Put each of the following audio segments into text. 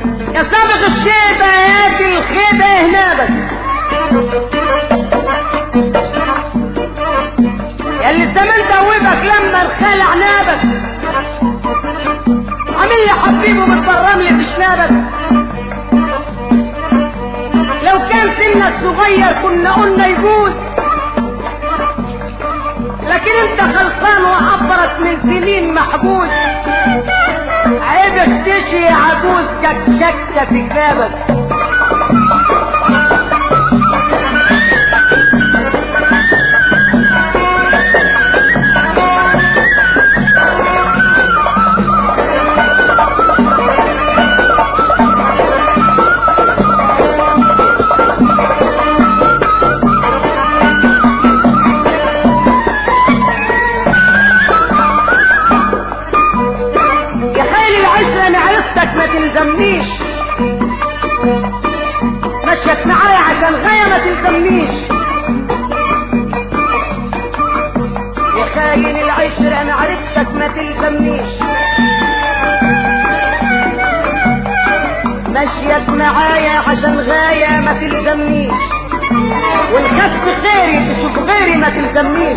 يا سابق الشيبة يا دي الخيبة هنابك يا اللي الزمان دوبك لما الخلع نابك عامل لي حبيبه متبرم لي في شنابك لو كان سنك صغير كنا قلنا يجوز لكن انت خلصان وعبرك من سنين محبوس عيبك تشي عجوز كشكة في كتابك يا خيل العشرة انا عرفتك ما تلزمنيش مشيت معايا عشان غاية ما تلزمنيش يا خاين العشرة انا عرفتك ما تلزمنيش مشيت معايا عشان غاية ما تلزمنيش والخف غيري تشوف غيري ما تلزمنيش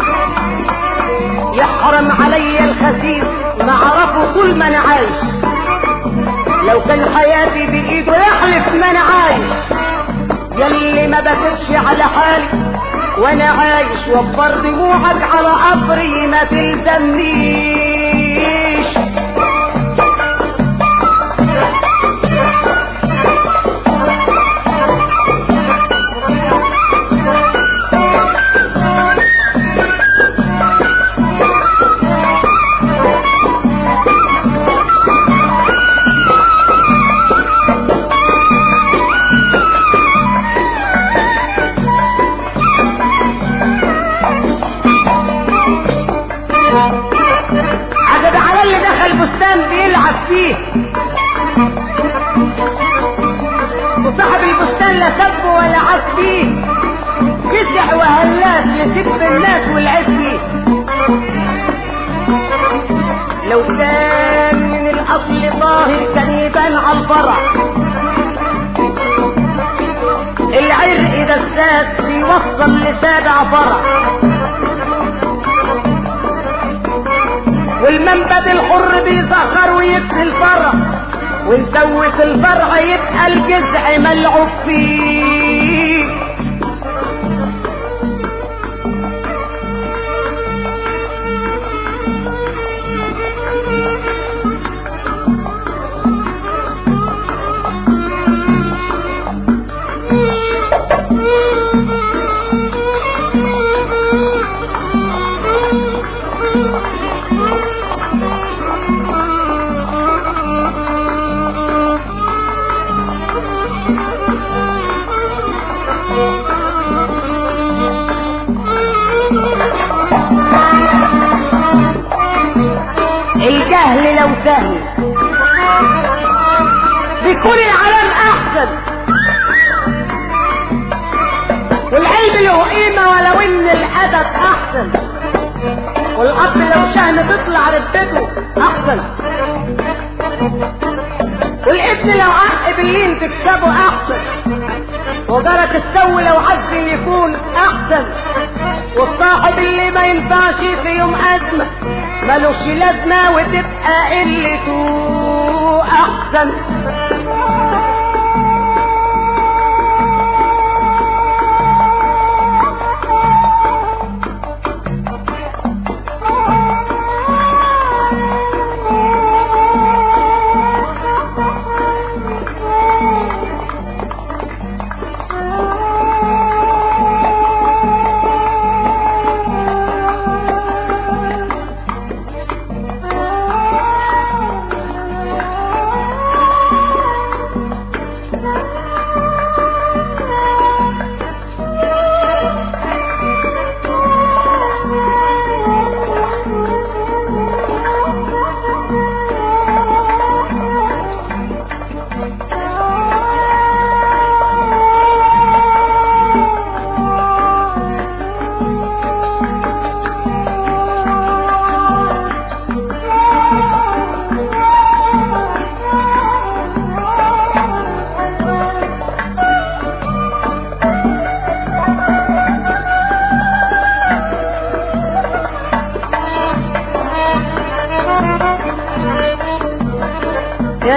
يحرم علي الخسيس ما عرفه كل ما انا عايش لو كان حياتي بايده يحلف ما انا عايش يلي ما بكتش على حالي وانا عايش وفر دموعك على قبري ما تلزمنيش عجب على اللي دخل بستان بيلعب فيه وصاحب البستان لا سب ولا عاب فيه جزع وهلاس يسب الناس والعيب فيه لو كان من الاصل طاهر كان يبان على الفرع العرق ده الساد بيوصل لسابع فرع والمنبت الحر بيزخر ويكسي الفرع ويسوس الفرع يبقى الجذع ملعوب فيه الجهل لو سهل بيكون العالم احسن والعلم له قيمة ولو ان الادب احسن والاب لو شهم تطلع رتبته احسن والابن لو عق باللين تكسبه احسن وجرك السو لو عز يكون احسن والصاحب اللي ما ينفعش في يوم ازمه ملوش لازمه وتبقى قلته احسن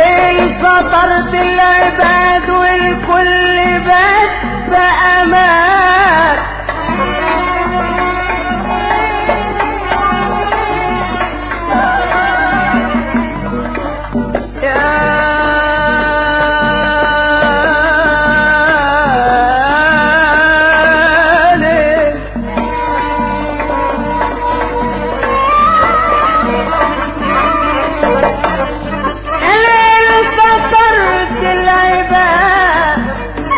ليل سطرت العباد والكل بات بأمان يا ليل الليل سطرت العباد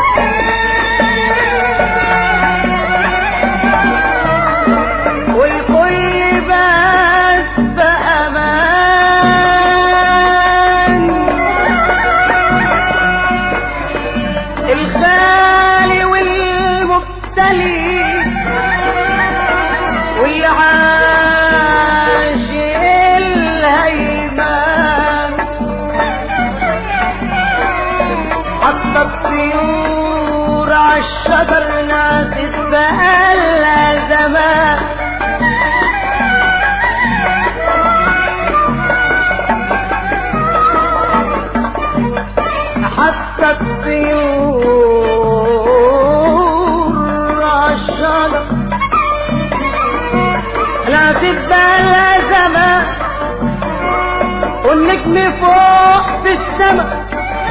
والكل بس بأمان الخالي والمبتلي والعاش الهيمان حتى الطيور عالشجر ناست بقالها زمان حتى الطيور عالشجر ناست بقالها زمان والنجم فوق في السماء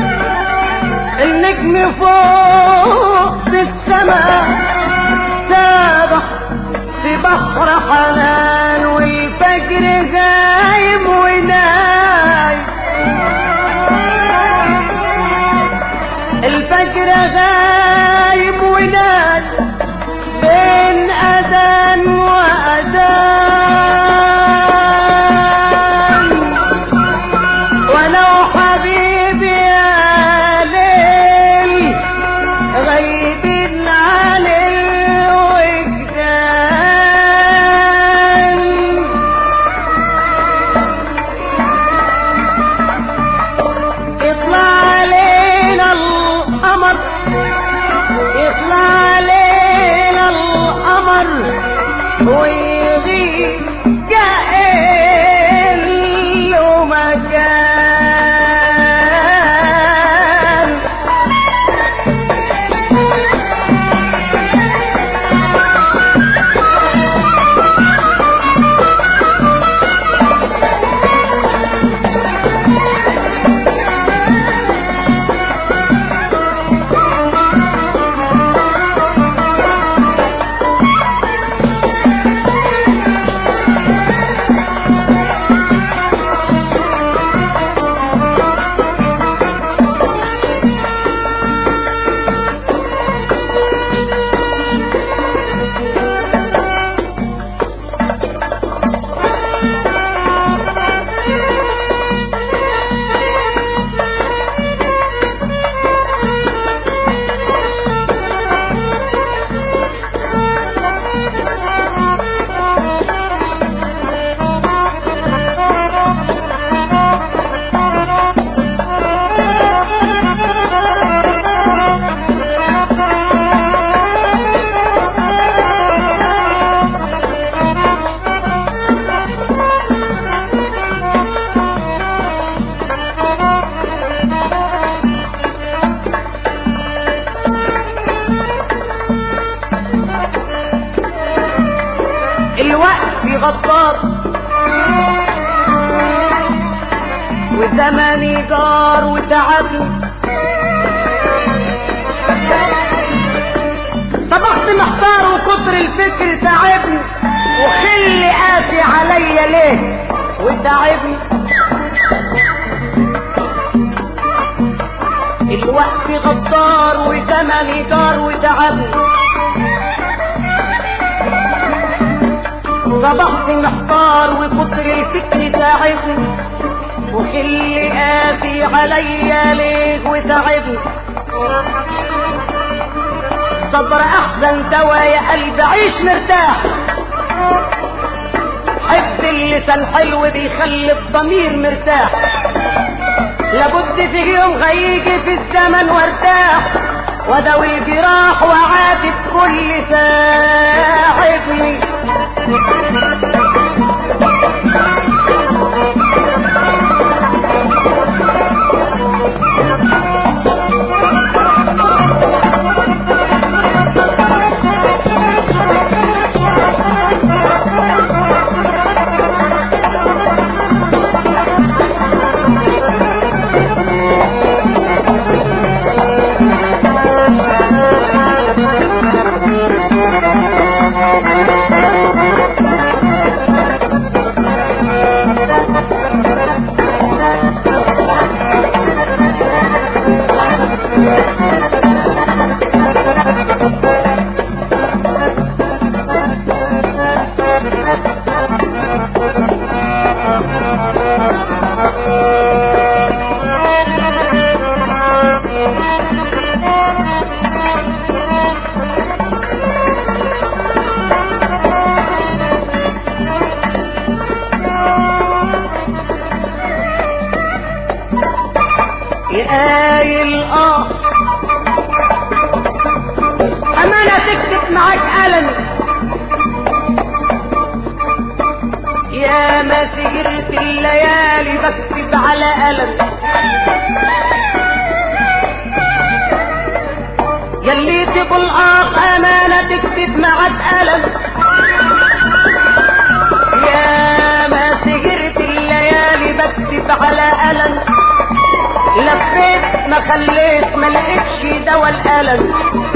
النجم فوق في السماء سابح في بحر حنان والفجر غايم ونايم الفجر غايم ونايم بين أذان وأذان ولو حبيبي يا ليل غايبين عن الوجدان يطلع علينا القمر يطلع علينا القمر ويغيب كأن له مكان الوقت غدار وزمني جار وتعبني طبخت محتار وكتر الفكر تعبني وخلي قاسي عليا ليه وتعبني الوقت غدار وزمني جار وتعبني صبحت محتار وكتر الفكر تعبني وخلي قاسي عليا ليه وتعبني الصبر احسن دوا يا قلبي عيش مرتاح حب اللسان حلو بيخلي الضمير مرتاح لابد في يوم هيجي في الزمن وارتاح وداوي الجراح وعاتب كل ساعدني يقايل اه امانة تكتب معاك قلم يا ما سهرت الليالي بكتب على قلم يلي تقول اه امانة تكتب معاك قلم يا ما سهرت الليالي بكتب على قلم لفيت ما خليت ما لقيتش دوا الالم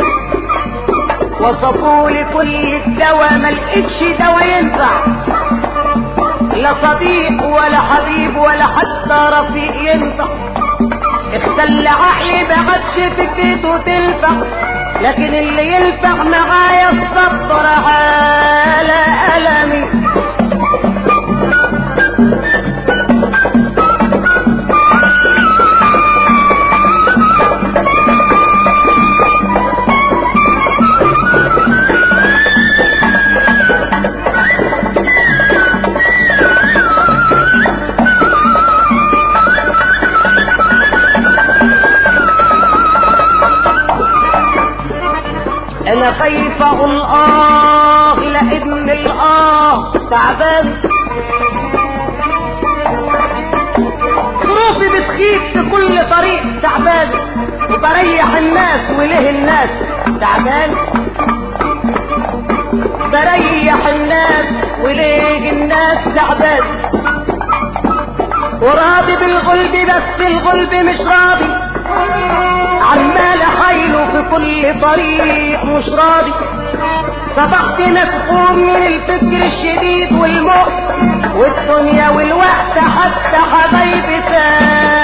وصفولي كل الدوا ما لقيتش دوا ينفع لا صديق ولا حبيب ولا حتى رفيق ينفع اختل عقلي بعدش فكرته تنفع لكن اللي ينفع معايا الصبر على ألمي انا خايف اقول اه لان الاه تعبان ظروفي بتخيب في كل طريق تعبان وبريح الناس وليه الناس تعبان بريح الناس وليه الناس تعبان وراضي بالغلب بس الغلب مش راضي عمال حايله في كل طريق مش راضي صبحت مسحوم من الفكر الشديد والموت والدنيا والوقت حتى حبايبي ساب